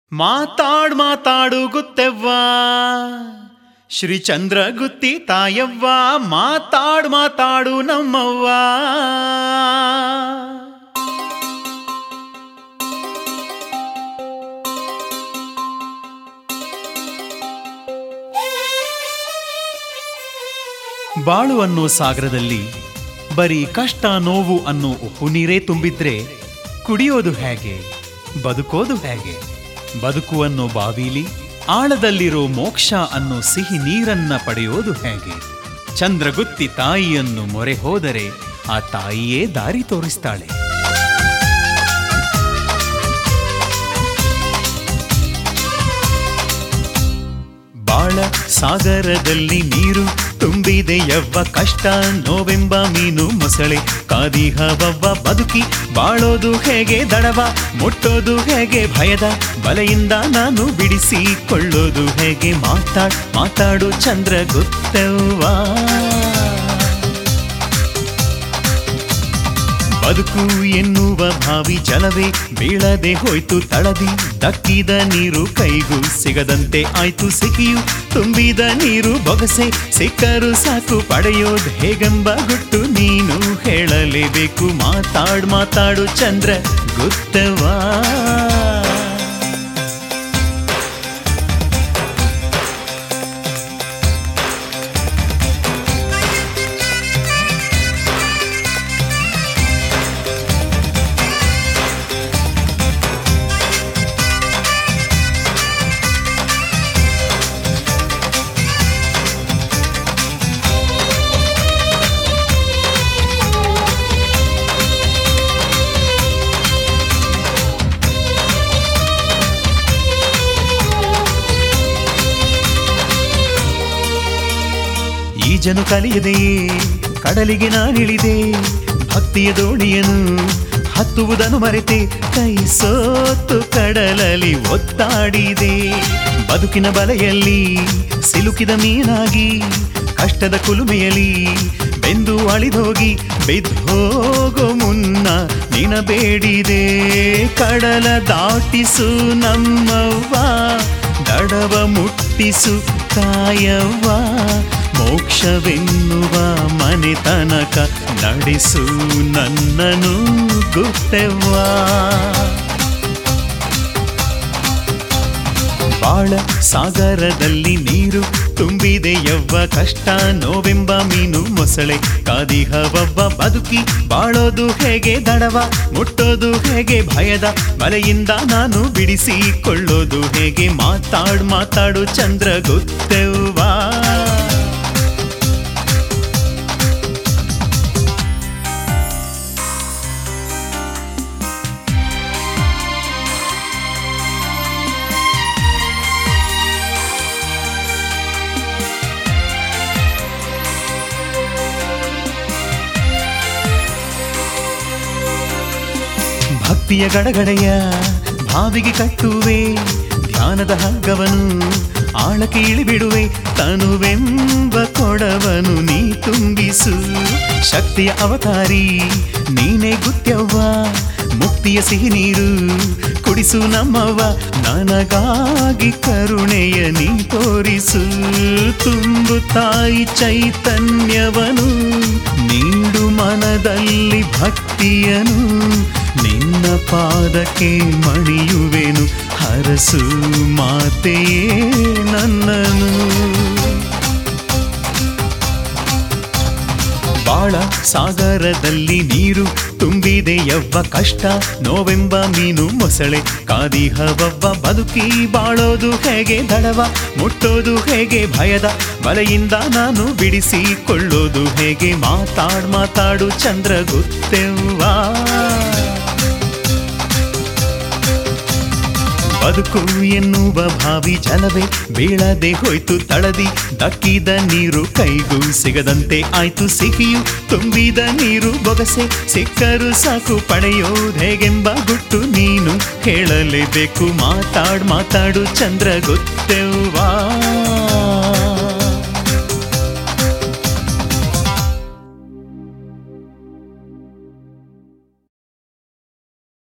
ಮಾತಾಡ್ ಮಾತಾಡು ಗುತ್ತೆವ್ವ ಶ್ರೀ ಚಂದ್ರ ಗುತ್ತಿ ತಾಯವ್ವ ಮಾತಾಡ್ ಮಾತಾಡು ನಮ್ಮವ್ವ ಬಾಳು ಅನ್ನೋ ಸಾಗರದಲ್ಲಿ ಬರೀ ಕಷ್ಟ ನೋವು ಅನ್ನೋ ಉಪ್ಪು ನೀರೇ ತುಂಬಿದ್ರೆ ಕುಡಿಯೋದು ಹೇಗೆ ಬದುಕೋದು ಹೇಗೆ ಬದುಕು ಅನ್ನೋ ಬಾವಿಲಿ ಆಳದಲ್ಲಿರೋ ಮೋಕ್ಷ ಅನ್ನೋ ಸಿಹಿ ನೀರನ್ನ ಪಡೆಯೋದು ಹೇಗೆ ಚಂದ್ರಗುತ್ತಿ ತಾಯಿಯನ್ನು ಮೊರೆ ಹೋದರೆ ಆ ತಾಯಿಯೇ ದಾರಿ ತೋರಿಸ್ತಾಳೆ ಬಾಳ ಸಾಗರದಲ್ಲಿ ನೀರು ತುಂಬಿದೆ ಯವ್ವ ಕಷ್ಟ ನೋವೆಂಬ ಮೀನು ಮೊಸಳೆ ಕಾದಿಹವವ್ವ ಬದುಕಿ ಬಾಳೋದು ಹೇಗೆ ದಡವ ಮುಟ್ಟೋದು ಹೇಗೆ ಭಯದ ಬಲೆಯಿಂದ ನಾನು ಬಿಡಿಸಿಕೊಳ್ಳೋದು ಹೇಗೆ ಮಾತಾಡ್ ಮಾತಾಡು ಚಂದ್ರ ಗೊತ್ತವ್ವ ಬದುಕು ಎನ್ನುವ ಭಾವಿ ಜಲವೇ ಬೀಳದೆ ಹೋಯ್ತು ತಳದಿ ದಕ್ಕಿದ ನೀರು ಕೈಗೂ ಸಿಗದಂತೆ ಆಯ್ತು ಸಿಕ್ಕಿಯು ತುಂಬಿದ ನೀರು ಬೊಗಸೆ ಸಿಕ್ಕರು ಸಾಕು ಪಡೆಯೋದು ಹೇಗೆಂಬ ಗುಟ್ಟು ನೀನು ಹೇಳಲೇಬೇಕು ಮಾತಾಡ್ ಮಾತಾಡು ಚಂದ್ರ ಗೊತ್ತವಾ ಈಜನು ಕಲಿಯದೆಯೇ ಕಡಲಿಗೆ ನಾನಿಳಿದೆ ಭಕ್ತಿಯ ದೋಣಿಯನು ಹತ್ತುವುದನ್ನು ಮರೆತೆ ಕೈ ಸೋತು ಕಡಲಲ್ಲಿ ಒತ್ತಾಡಿದೆ ಬದುಕಿನ ಬಲೆಯಲ್ಲಿ ಸಿಲುಕಿದ ಮೀನಾಗಿ ಕಷ್ಟದ ಕುಲುಮೆಯಲ್ಲಿ ಬೆಂದು ಅಳಿದೋಗಿ ಬಿದ್ದೋಗೋ ಮುನ್ನ ನಿನಬೇಡಿದೆ ಕಡಲ ದಾಟಿಸು ನಮ್ಮವ್ವ ದಡವ ಮುಟ್ಟಿಸು ಕಾಯವ್ವ ಮೋಕ್ಷವೆನ್ನುವ ಮನೆ ತನಕ ನಡೆಸು ನನ್ನನು ಗುಟ್ಟೆವ್ವ ಬಾಳ ಸಾಗರದಲ್ಲಿ ನೀರು ತುಂಬಿದೆ ಯವ್ವ ಕಷ್ಟ ನೋವೆಂಬ ಮೀನು ಮೊಸಳೆ ಕಾದಿಹವವ್ವ ಬದುಕಿ ಬಾಳೋದು ಹೇಗೆ ದಡವ ಮುಟ್ಟೋದು ಹೇಗೆ ಭಯದ ಬಲೆಯಿಂದ ನಾನು ಬಿಡಿಸಿಕೊಳ್ಳೋದು ಹೇಗೆ ಮಾತಾಡ್ ಮಾತಾಡು ಚಂದ್ರ ಗೊತ್ತೆವ್ವಾ ಭಕ್ತಿಯ ಗಡಗಡೆಯ ಭಾವಿಗೆ ಕಟ್ಟುವೆ ಧ್ಯಾನದ ಹಗ್ಗವನು ಆಳಕ್ಕೆ ಇಳಿಬಿಡುವೆ ತನುವೆಂಬ ಕೊಡವನು ನೀ ತುಂಬಿಸು ಶಕ್ತಿಯ ಅವತಾರಿ ನೀನೇ ಗುತ್ಯವ್ವ ಮುಕ್ತಿಯ ಸಿಹಿ ನೀರು ಕುಡಿಸು ನಮ್ಮವ್ವ ನನಗಾಗಿ ಕರುಣೆಯ ನೀ ತೋರಿಸು ತುಂಬು ತಾಯಿ ಚೈತನ್ಯವನು ನೀಡು ಮನದಲ್ಲಿ ಭಕ್ತಿಯನು ನಿನ್ನ ಪಾದಕ್ಕೆ ಮಣಿಯುವೆನು ಹರಸು ಮಾತೆಯೇ ನನ್ನನು ಬಾಳ ಸಾಗರದಲ್ಲಿ ನೀರು ತುಂಬಿದೆ ಯವ್ವ ಕಷ್ಟ ನೋವೆಂಬ ಮೀನು ಮೊಸಳೆ ಕಾದಿಹವವ್ವ ಬದುಕಿ ಬಾಳೋದು ಹೇಗೆ ದಡವ ಮುಟ್ಟೋದು ಹೇಗೆ ಭಯದ ಬಲೆಯಿಂದ ನಾನು ಬಿಡಿಸಿಕೊಳ್ಳೋದು ಹೇಗೆ ಮಾತಾಡ್ ಮಾತಾಡು ಚಂದ್ರ ಗೊತ್ತೆವ್ವಾ ಬದುಕು ಎನ್ನುವ ಭಾವಿ ಜಲವೇ ಬೀಳದೆ ಹೋಯ್ತು ತಳದಿ ದಕ್ಕಿದ ನೀರು ಕೈಗೂ ಸಿಗದಂತೆ ಆಯ್ತು ಸಿಹಿಯು ತುಂಬಿದ ನೀರು ಬೊಗಸೆ ಸಿಕ್ಕರು ಸಾಕು ಪಡೆಯೋದು ಹೇಗೆಂಬ ಗುಟ್ಟು ನೀನು ಹೇಳಲೇಬೇಕು ಮಾತಾಡ್ ಮಾತಾಡು ಚಂದ್ರ ಗೊತ್ತೆವ್ವಾ